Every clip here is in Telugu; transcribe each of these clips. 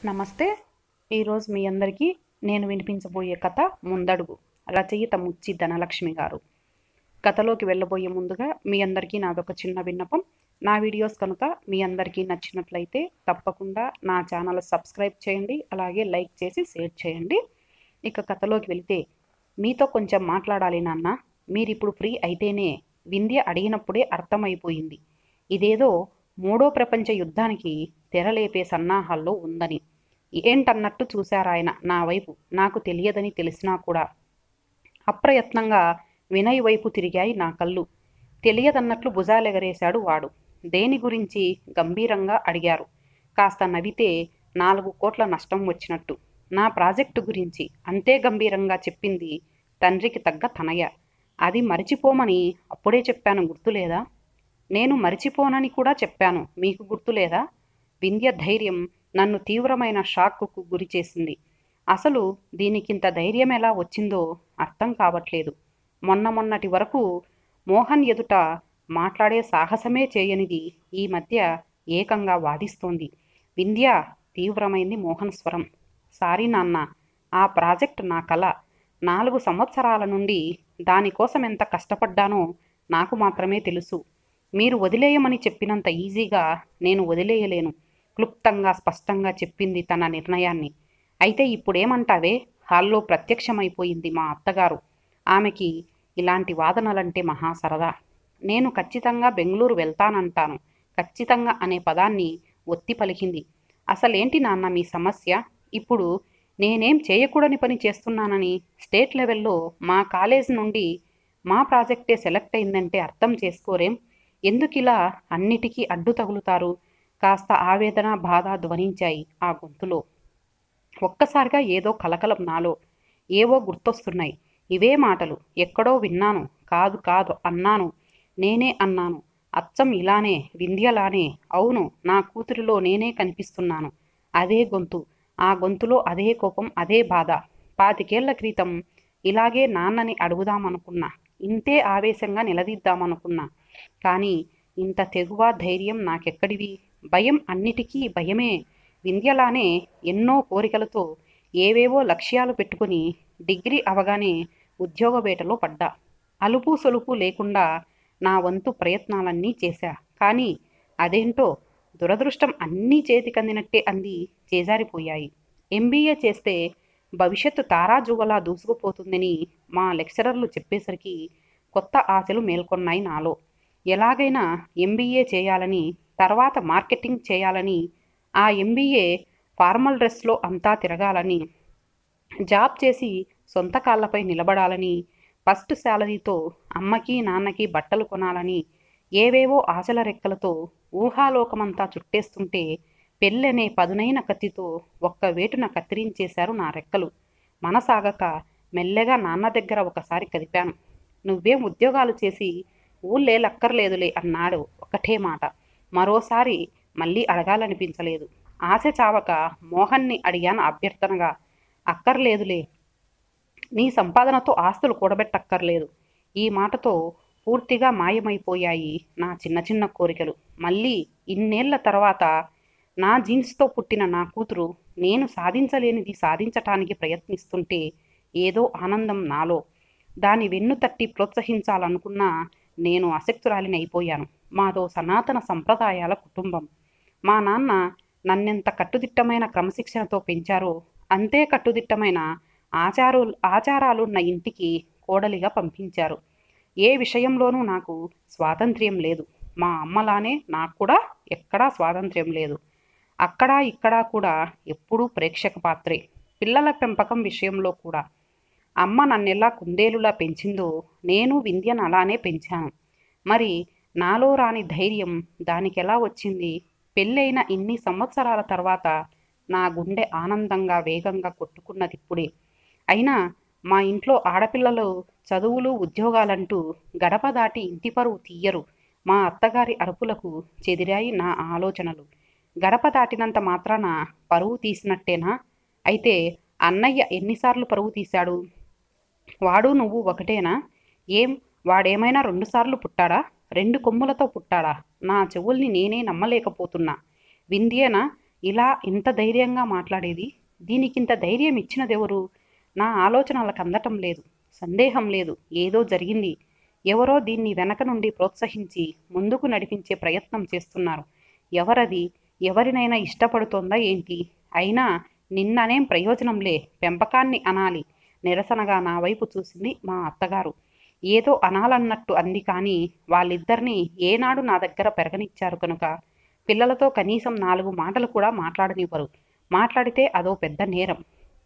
నమస్తే ఈరోజు మీ అందరికీ నేను వినిపించబోయే కథ ముందడుగు రచయిత ముచ్చి ధనలక్ష్మి గారు కథలోకి వెళ్ళబోయే ముందుగా మీ అందరికీ నాదొక చిన్న విన్నపం నా వీడియోస్ కనుక మీ అందరికీ నచ్చినట్లయితే తప్పకుండా నా ఛానల్ సబ్స్క్రైబ్ చేయండి అలాగే లైక్ చేసి షేర్ చేయండి ఇక కథలోకి వెళితే మీతో కొంచెం మాట్లాడాలి నాన్న మీరిప్పుడు ఫ్రీ అయితేనే వింధ్య అడిగినప్పుడే అర్థమైపోయింది ఇదేదో మూడో ప్రపంచ యుద్ధానికి తెరలేపే సన్నాహాల్లో ఉందని ఏంటన్నట్టు చూశారాయన నా వైపు నాకు తెలియదని తెలిసినా కూడా అప్రయత్నంగా వినయ్ వైపు తిరిగాయి నా కళ్ళు తెలియదన్నట్లు భుజాలెగరేశాడు వాడు దేని గురించి గంభీరంగా అడిగారు కాస్త నవ్వితే నాలుగు కోట్ల నష్టం వచ్చినట్టు నా ప్రాజెక్టు గురించి అంతే గంభీరంగా చెప్పింది తండ్రికి తగ్గ తనయ అది మరిచిపోమని అప్పుడే చెప్పాను గుర్తులేదా నేను మరిచిపోనని కూడా చెప్పాను మీకు గుర్తులేదా వింధ్య ధైర్యం నన్ను తీవ్రమైన షాక్కు గురి చేసింది అసలు దీనికింత ధైర్యం ఎలా వచ్చిందో అర్థం కావట్లేదు మొన్న మొన్నటి వరకు మోహన్ ఎదుట మాట్లాడే సాహసమే చేయనిది ఈ మధ్య ఏకంగా వాదిస్తోంది వింధ్య తీవ్రమైంది మోహన్ స్వరం సారీ నాన్న ఆ ప్రాజెక్ట్ నా కళ నాలుగు సంవత్సరాల నుండి దానికోసం ఎంత కష్టపడ్డానో నాకు మాత్రమే తెలుసు మీరు వదిలేయమని చెప్పినంత ఈజీగా నేను వదిలేయలేను క్లుప్తంగా స్పష్టంగా చెప్పింది తన నిర్ణయాన్ని అయితే ఇప్పుడేమంటావే హాల్లో ప్రత్యక్షమైపోయింది మా అత్తగారు ఆమెకి ఇలాంటి వాదనలంటే మహా సరదా నేను ఖచ్చితంగా బెంగళూరు వెళ్తానంటాను ఖచ్చితంగా అనే పదాన్ని ఒత్తి పలికింది అసలేంటి నాన్న మీ సమస్య ఇప్పుడు నేనేం చేయకూడని పని చేస్తున్నానని స్టేట్ లెవెల్లో మా కాలేజ్ నుండి మా ప్రాజెక్టే సెలెక్ట్ అయిందంటే అర్థం చేసుకోరేం ఎందుకిలా అన్నిటికీ అడ్డు తగులుతారు కాస్త ఆవేదన బాధ ధ్వనించాయి ఆ గొంతులో ఒక్కసారిగా ఏదో కలకలం నాలో ఏవో గుర్తొస్తున్నాయి ఇవే మాటలు ఎక్కడో విన్నాను కాదు కాదు అన్నాను నేనే అన్నాను అచ్చం ఇలానే వింధ్యలానే అవును నా కూతురిలో నేనే కనిపిస్తున్నాను అదే గొంతు ఆ గొంతులో అదే కోపం అదే బాధ పాతికేళ్ల క్రితం ఇలాగే నాన్నని అడుగుదామనుకున్నా ఇంతే ఆవేశంగా నిలదీద్దామనుకున్నా కానీ ఇంత తెగువ ధైర్యం నాకెక్కడివి భయం అన్నిటికీ భయమే వింధ్యలానే ఎన్నో కోరికలతో ఏవేవో లక్ష్యాలు పెట్టుకుని డిగ్రీ అవగానే ఉద్యోగ వేటలో పడ్డా అలుపు సొలుపు లేకుండా నా వంతు ప్రయత్నాలన్నీ చేశా కానీ అదేంటో దురదృష్టం అన్నీ చేతికందినట్టే అంది చేజారిపోయాయి ఎంబీఏ చేస్తే భవిష్యత్తు తారాజువలా దూసుకుపోతుందని మా లెక్చరర్లు చెప్పేసరికి కొత్త ఆశలు మేల్కొన్నాయి నాలో ఎలాగైనా ఎంబీఏ చేయాలని తర్వాత మార్కెటింగ్ చేయాలని ఆ ఎంబీఏ ఫార్మల్ డ్రెస్లో అంతా తిరగాలని జాబ్ చేసి సొంత కాళ్ళపై నిలబడాలని ఫస్ట్ శాలరీతో అమ్మకి నాన్నకి బట్టలు కొనాలని ఏవేవో ఆశల రెక్కలతో ఊహాలోకమంతా చుట్టేస్తుంటే పెళ్ళనే పదునైన కత్తితో ఒక్క వేటున కత్తిరించేశారు నా రెక్కలు మనసాగక మెల్లగా నాన్న దగ్గర ఒకసారి కదిపాను నువ్వేం ఉద్యోగాలు చేసి ఊళ్ళే లక్కర్లేదులే అన్నాడు ఒకటే మాట మరోసారి మళ్ళీ అడగాలనిపించలేదు ఆశ చావక మోహన్ని అడిగాను అభ్యర్థనగా అక్కర్లేదులే నీ సంపాదనతో ఆస్తులు కూడబెట్టక్కర్లేదు ఈ మాటతో పూర్తిగా మాయమైపోయాయి నా చిన్న చిన్న కోరికలు మళ్ళీ ఇన్నేళ్ల తర్వాత నా జీన్స్తో పుట్టిన నా కూతురు నేను సాధించలేనిది సాధించటానికి ప్రయత్నిస్తుంటే ఏదో ఆనందం నాలో దాని వెన్ను తట్టి ప్రోత్సహించాలనుకున్నా నేను అశక్తురాలిని అయిపోయాను మాదో సనాతన సంప్రదాయాల కుటుంబం మా నాన్న నన్నెంత కట్టుదిట్టమైన క్రమశిక్షణతో పెంచారో అంతే కట్టుదిట్టమైన ఆచారు ఆచారాలున్న ఇంటికి కోడలిగా పంపించారు ఏ విషయంలోనూ నాకు స్వాతంత్ర్యం లేదు మా అమ్మలానే నాకు కూడా ఎక్కడా స్వాతంత్ర్యం లేదు అక్కడా ఇక్కడా కూడా ఎప్పుడూ ప్రేక్షక పాత్రే పిల్లల పెంపకం విషయంలో కూడా అమ్మ నన్నెలా కుందేలులా పెంచిందో నేను వింధ్యను అలానే పెంచాను మరి నాలో రాని ధైర్యం దానికి ఎలా వచ్చింది పెళ్ళైన ఇన్ని సంవత్సరాల తర్వాత నా గుండె ఆనందంగా వేగంగా కొట్టుకున్నది ఇప్పుడే అయినా మా ఇంట్లో ఆడపిల్లలు చదువులు ఉద్యోగాలంటూ గడప దాటి ఇంటి పరువు తీయరు మా అత్తగారి అరుపులకు చెదిరాయి నా ఆలోచనలు గడప దాటినంత మాత్రాన పరువు తీసినట్టేనా అయితే అన్నయ్య ఎన్నిసార్లు పరువు తీశాడు వాడు నువ్వు ఒకటేనా ఏం వాడేమైనా రెండుసార్లు పుట్టాడా రెండు కొమ్ములతో పుట్టాడా నా చెవుల్ని నేనే నమ్మలేకపోతున్నా వింధ్యేనా ఇలా ఇంత ధైర్యంగా మాట్లాడేది దీనికింత ధైర్యం ఇచ్చినదెవరు నా ఆలోచనలకు అందటం లేదు సందేహం లేదు ఏదో జరిగింది ఎవరో దీన్ని వెనక నుండి ప్రోత్సహించి ముందుకు నడిపించే ప్రయత్నం చేస్తున్నారు ఎవరది ఎవరినైనా ఇష్టపడుతోందా ఏంటి అయినా నిన్ననేం ప్రయోజనంలే పెంపకాన్ని అనాలి నిరసనగా నా వైపు చూసింది మా అత్తగారు ఏదో అనాలన్నట్టు అంది కానీ వాళ్ళిద్దరినీ ఏనాడు నా దగ్గర పెరగనిచ్చారు కనుక పిల్లలతో కనీసం నాలుగు మాటలు కూడా మాట్లాడనివ్వరు మాట్లాడితే అదో పెద్ద నేరం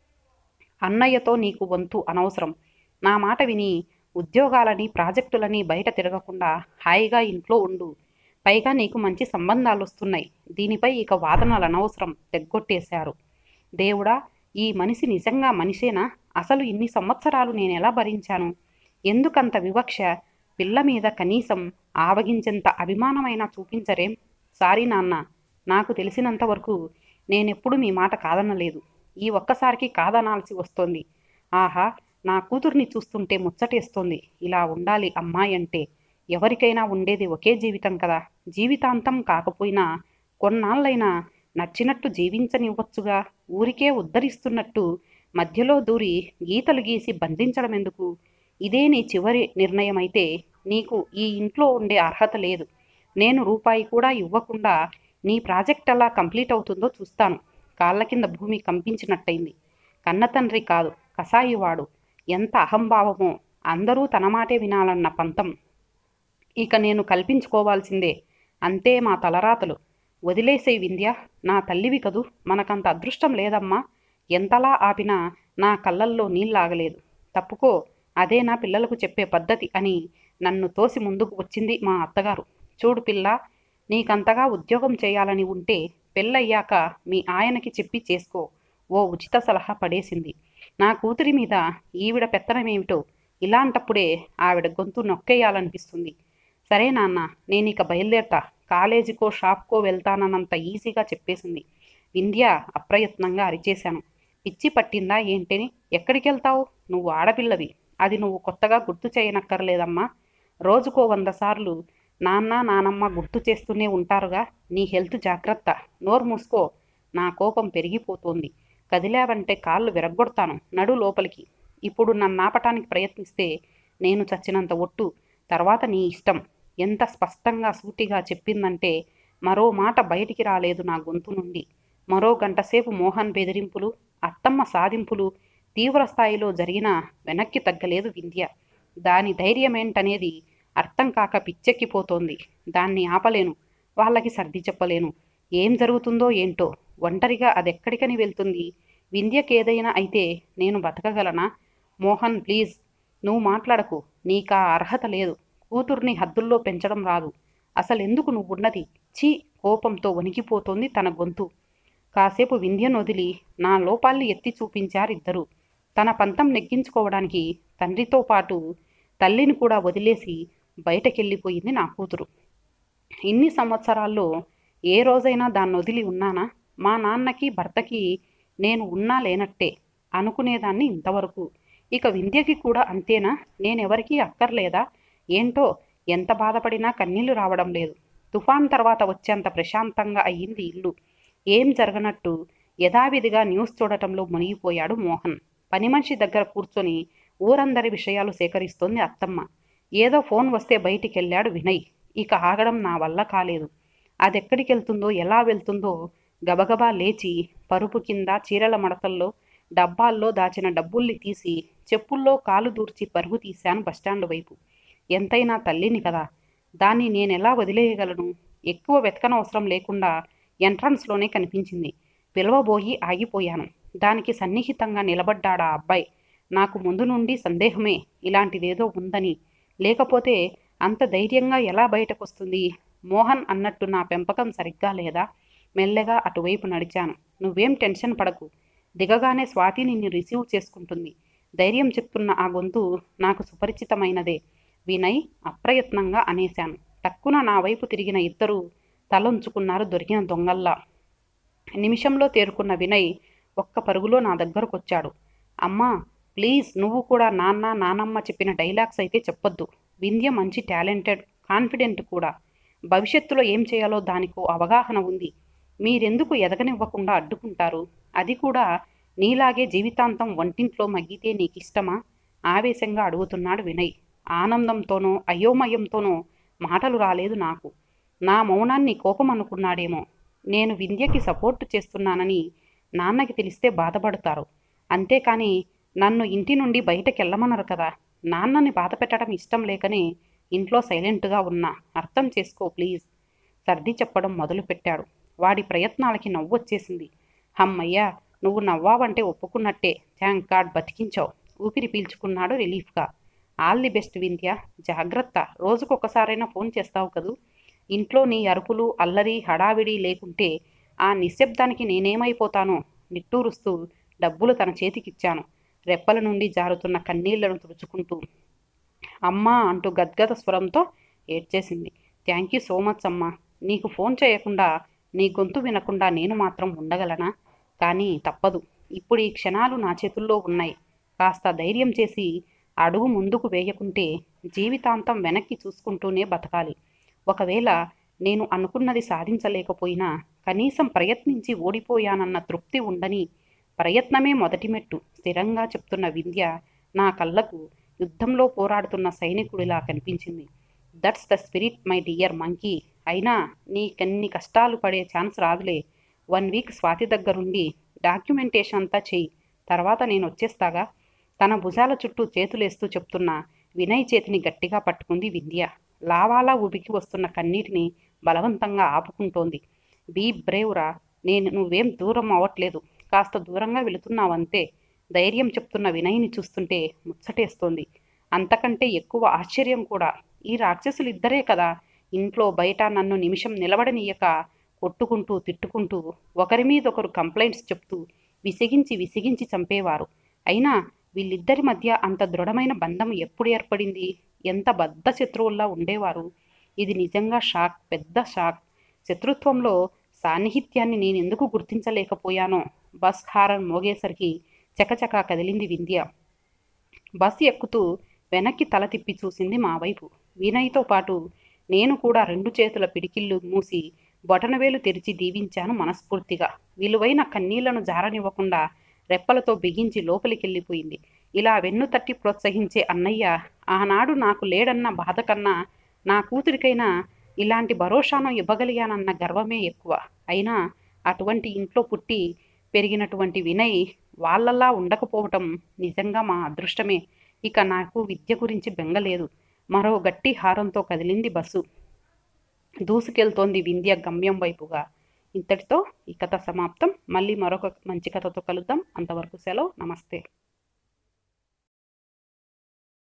అన్నయ్యతో నీకు వంతు అనవసరం నా మాట విని ఉద్యోగాలని ప్రాజెక్టులని బయట తిరగకుండా హాయిగా ఇంట్లో ఉండు పైగా నీకు మంచి సంబంధాలు వస్తున్నాయి దీనిపై ఇక వాదనలు అనవసరం తెగ్గొట్టేశారు దేవుడా ఈ మనిషి నిజంగా మనిషేనా అసలు ఇన్ని సంవత్సరాలు నేను ఎలా భరించాను ఎందుకంత వివక్ష పిల్ల మీద కనీసం ఆవగించేంత అభిమానమైనా చూపించరేం సారీ నాన్న నాకు తెలిసినంత వరకు నేనెప్పుడు మీ మాట కాదనలేదు ఈ ఒక్కసారికి కాదనాల్సి వస్తోంది ఆహా నా కూతుర్ని చూస్తుంటే ముచ్చటేస్తోంది ఇలా ఉండాలి అమ్మాయి అంటే ఎవరికైనా ఉండేది ఒకే జీవితం కదా జీవితాంతం కాకపోయినా కొన్నాళ్ళైనా నచ్చినట్టు జీవించనివ్వచ్చుగా ఊరికే ఉద్ధరిస్తున్నట్టు మధ్యలో దూరి గీతలు గీసి బంధించడం ఎందుకు ఇదే నీ చివరి నిర్ణయమైతే నీకు ఈ ఇంట్లో ఉండే అర్హత లేదు నేను రూపాయి కూడా ఇవ్వకుండా నీ ప్రాజెక్ట్ ఎలా కంప్లీట్ అవుతుందో చూస్తాను కాళ్ళ కింద భూమి కంపించినట్టయింది కన్నతండ్రి కాదు కసాయివాడు ఎంత అహంభావమో అందరూ తన మాటే వినాలన్న పంతం ఇక నేను కల్పించుకోవాల్సిందే అంతే మా తలరాతలు వదిలేసే వింధ్య నా తల్లివి కదూ మనకంత అదృష్టం లేదమ్మా ఎంతలా ఆపినా నా కళ్ళల్లో నీళ్ళాగలేదు తప్పుకో అదే నా పిల్లలకు చెప్పే పద్ధతి అని నన్ను తోసి ముందుకు వచ్చింది మా అత్తగారు చూడు పిల్ల నీకంతగా ఉద్యోగం చేయాలని ఉంటే పెళ్ళయ్యాక మీ ఆయనకి చెప్పి చేసుకో ఓ ఉచిత సలహా పడేసింది నా కూతురి మీద ఈవిడ పెత్తనమేమిటో ఇలాంటప్పుడే ఆవిడ గొంతు నొక్కేయాలనిపిస్తుంది సరే నాన్న నేను ఇక బయలుదేరతా కాలేజీకో షాప్కో వెళ్తానన్నంత ఈజీగా చెప్పేసింది వింధ్య అప్రయత్నంగా అరిచేశాను పిచ్చి పట్టిందా ఏంటిని ఎక్కడికి వెళ్తావు నువ్వు ఆడపిల్లవి అది నువ్వు కొత్తగా గుర్తు చేయనక్కర్లేదమ్మా రోజుకో వంద సార్లు నాన్న నానమ్మ గుర్తు చేస్తూనే ఉంటారుగా నీ హెల్త్ జాగ్రత్త నోరు మూసుకో నా కోపం పెరిగిపోతోంది కదిలావంటే కాళ్ళు విరగ్గొడతాను నడు లోపలికి ఇప్పుడు నన్ను ఆపటానికి ప్రయత్నిస్తే నేను చచ్చినంత ఒట్టు తర్వాత నీ ఇష్టం ఎంత స్పష్టంగా సూటిగా చెప్పిందంటే మరో మాట బయటికి రాలేదు నా గొంతు నుండి మరో గంటసేపు మోహన్ బెదిరింపులు అత్తమ్మ సాధింపులు తీవ్ర స్థాయిలో జరిగినా వెనక్కి తగ్గలేదు వింధ్య దాని ధైర్యమేంటనేది అర్థం కాక పిచ్చెక్కిపోతోంది దాన్ని ఆపలేను వాళ్ళకి సర్ది చెప్పలేను ఏం జరుగుతుందో ఏంటో ఒంటరిగా అదెక్కడికని వెళ్తుంది వింధ్యకేదైనా అయితే నేను బతకగలనా మోహన్ ప్లీజ్ నువ్వు మాట్లాడకు నీకా అర్హత లేదు కూతుర్ని హద్దుల్లో పెంచడం రాదు అసలెందుకు నువ్వున్నది ఛీ కోపంతో వణికిపోతోంది తన గొంతు కాసేపు వింధ్యను వదిలి నా లోపాల్ని ఎత్తి చూపించారిద్దరు తన పంతం నెగ్గించుకోవడానికి తండ్రితో పాటు తల్లిని కూడా వదిలేసి బయటకెళ్ళిపోయింది నా కూతురు ఇన్ని సంవత్సరాల్లో ఏ రోజైనా దాన్ని వదిలి ఉన్నానా మా నాన్నకి భర్తకి నేను ఉన్నా లేనట్టే అనుకునేదాన్ని ఇంతవరకు ఇక వింధ్యకి కూడా అంతేనా నేనెవరికీ అక్కర్లేదా ఏంటో ఎంత బాధపడినా కన్నీళ్లు రావడం లేదు తుఫాన్ తర్వాత వచ్చేంత ప్రశాంతంగా అయ్యింది ఇల్లు ఏం జరగనట్టు యథావిధిగా న్యూస్ చూడటంలో మునిగిపోయాడు మోహన్ పని మనిషి దగ్గర కూర్చొని ఊరందరి విషయాలు సేకరిస్తోంది అత్తమ్మ ఏదో ఫోన్ వస్తే బయటికి వెళ్ళాడు వినయ్ ఇక ఆగడం నా వల్ల కాలేదు అదెక్కడికి వెళ్తుందో ఎలా వెళ్తుందో గబగబా లేచి పరుపు కింద చీరల మడతల్లో డబ్బాల్లో దాచిన డబ్బుల్ని తీసి చెప్పుల్లో కాలు దూర్చి పరుగు తీశాను బస్టాండ్ వైపు ఎంతైనా తల్లిని కదా దాన్ని నేనెలా వదిలేయగలను ఎక్కువ వెతకనవసరం లేకుండా ఎంట్రన్స్లోనే కనిపించింది పిలవబోయి ఆగిపోయాను దానికి సన్నిహితంగా నిలబడ్డాడా అబ్బాయి నాకు ముందు నుండి సందేహమే ఇలాంటిదేదో ఉందని లేకపోతే అంత ధైర్యంగా ఎలా బయటకొస్తుంది మోహన్ అన్నట్టు నా పెంపకం సరిగ్గా లేదా మెల్లగా అటువైపు నడిచాను నువ్వేం టెన్షన్ పడకు దిగగానే స్వాతి నిన్ను రిసీవ్ చేసుకుంటుంది ధైర్యం చెప్తున్న ఆ గొంతు నాకు సుపరిచితమైనదే వినయ్ అప్రయత్నంగా అనేశాను టక్కున నా వైపు తిరిగిన ఇద్దరు తలొంచుకున్నారు దొరికిన దొంగల్లా నిమిషంలో తేరుకున్న వినయ్ ఒక్క పరుగులో నా దగ్గరకొచ్చాడు అమ్మా ప్లీజ్ నువ్వు కూడా నాన్న నానమ్మ చెప్పిన డైలాగ్స్ అయితే చెప్పొద్దు వింధ్య మంచి టాలెంటెడ్ కాన్ఫిడెంట్ కూడా భవిష్యత్తులో ఏం చేయాలో దానికో అవగాహన ఉంది మీరెందుకు ఎదగనివ్వకుండా అడ్డుకుంటారు అది కూడా నీలాగే జీవితాంతం వంటింట్లో మగ్గితే నీకిష్టమా ఆవేశంగా అడుగుతున్నాడు వినయ్ ఆనందంతోనో అయోమయంతోనో మాటలు రాలేదు నాకు నా మౌనాన్ని కోపం అనుకున్నాడేమో నేను వింధ్యకి సపోర్ట్ చేస్తున్నానని నాన్నకి తెలిస్తే బాధపడతారు అంతేకాని నన్ను ఇంటి నుండి బయటకెళ్ళమన్నారు కదా నాన్నని బాధ పెట్టడం ఇష్టం లేకనే ఇంట్లో సైలెంట్గా ఉన్నా అర్థం చేసుకో ప్లీజ్ సర్ది చెప్పడం మొదలుపెట్టాడు వాడి ప్రయత్నాలకి నవ్వొచ్చేసింది హమ్మయ్యా నువ్వు నవ్వావంటే ఒప్పుకున్నట్టే థ్యాంక్ గాడ్ బతికించావు ఊపిరి పీల్చుకున్నాడు రిలీఫ్గా ఆల్ ది బెస్ట్ వింధ్య జాగ్రత్త రోజుకొకసారైనా ఫోన్ చేస్తావు కదూ ఇంట్లో నీ అరుపులు అల్లరి హడావిడి లేకుంటే ఆ నిశ్శబ్దానికి నేనేమైపోతానో నిట్టూరుస్తూ డబ్బులు తన చేతికిచ్చాను రెప్పల నుండి జారుతున్న కన్నీళ్లను తుడుచుకుంటూ అమ్మా అంటూ గద్గద స్వరంతో ఏడ్చేసింది థ్యాంక్ యూ సో మచ్ అమ్మా నీకు ఫోన్ చేయకుండా నీ గొంతు వినకుండా నేను మాత్రం ఉండగలనా కానీ తప్పదు ఇప్పుడు ఈ క్షణాలు నా చేతుల్లో ఉన్నాయి కాస్త ధైర్యం చేసి అడుగు ముందుకు వేయకుంటే జీవితాంతం వెనక్కి చూసుకుంటూనే బతకాలి ఒకవేళ నేను అనుకున్నది సాధించలేకపోయినా కనీసం ప్రయత్నించి ఓడిపోయానన్న తృప్తి ఉండని ప్రయత్నమే మొదటి మెట్టు స్థిరంగా చెప్తున్న వింధ్య నా కళ్ళకు యుద్ధంలో పోరాడుతున్న సైనికుడిలా కనిపించింది that's the spirit my dear monkey అయినా నీకెన్ని కష్టాలు పడే ఛాన్స్ రాదులే వన్ వీక్ స్వాతి దగ్గరుండి డాక్యుమెంటేషన్ అంతా చెయ్యి తర్వాత నేను వచ్చేస్తాగా తన భుజాల చుట్టూ చేతులేస్తూ చెప్తున్న వినయ్ చేతిని గట్టిగా పట్టుకుంది వింధ్య లావాలా ఉబికి వస్తున్న కన్నీటిని బలవంతంగా ఆపుకుంటోంది బీ బ్రేవ్రా నేను నువ్వేం దూరం అవ్వట్లేదు కాస్త దూరంగా వెళుతున్నావంతే ధైర్యం చెప్తున్న వినయ్ని చూస్తుంటే ముచ్చటేస్తోంది అంతకంటే ఎక్కువ ఆశ్చర్యం కూడా ఈ రాక్షసులు ఇద్దరే కదా ఇంట్లో బయట నన్ను నిమిషం నిలబడనీయక కొట్టుకుంటూ తిట్టుకుంటూ ఒకరి మీద ఒకరు కంప్లైంట్స్ చెప్తూ విసిగించి విసిగించి చంపేవారు అయినా వీళ్ళిద్దరి మధ్య అంత దృఢమైన బంధం ఎప్పుడు ఏర్పడింది ఎంత బద్ధ శత్రువుల్లా ఉండేవారు ఇది నిజంగా షాక్ పెద్ద షాక్ శత్రుత్వంలో సాన్నిహిత్యాన్ని నేనెందుకు గుర్తించలేకపోయానో బస్ హారన్ మోగేసరికి చకచకా కదిలింది వింధ్య బస్ ఎక్కుతూ వెనక్కి తల తిప్పి చూసింది మా వైపు వినయ్తో పాటు నేను కూడా రెండు చేతుల పిడికిళ్ళు మూసి బొటనవేలు తెరిచి దీవించాను మనస్ఫూర్తిగా విలువైన కన్నీళ్లను జారనివ్వకుండా రెప్పలతో బిగించి లోపలికెళ్ళిపోయింది ఇలా వెన్ను తట్టి ప్రోత్సహించే అన్నయ్య ఆనాడు నాకు లేడన్న బాధ కన్నా నా కూతురికైనా ఇలాంటి భరోసాను ఇవ్వగలిగానన్న గర్వమే ఎక్కువ అయినా అటువంటి ఇంట్లో పుట్టి పెరిగినటువంటి వినయ్ వాళ్ళలా ఉండకపోవటం నిజంగా మా అదృష్టమే ఇక నాకు విద్య గురించి బెంగలేదు మరో గట్టి హారంతో కదిలింది బస్సు దూసుకెళ్తోంది వింధ్య గమ్యం వైపుగా ఇంతటితో ఈ కథ సమాప్తం మళ్ళీ మరొక మంచి కథతో కలుద్దాం అంతవరకు సెలవు నమస్తే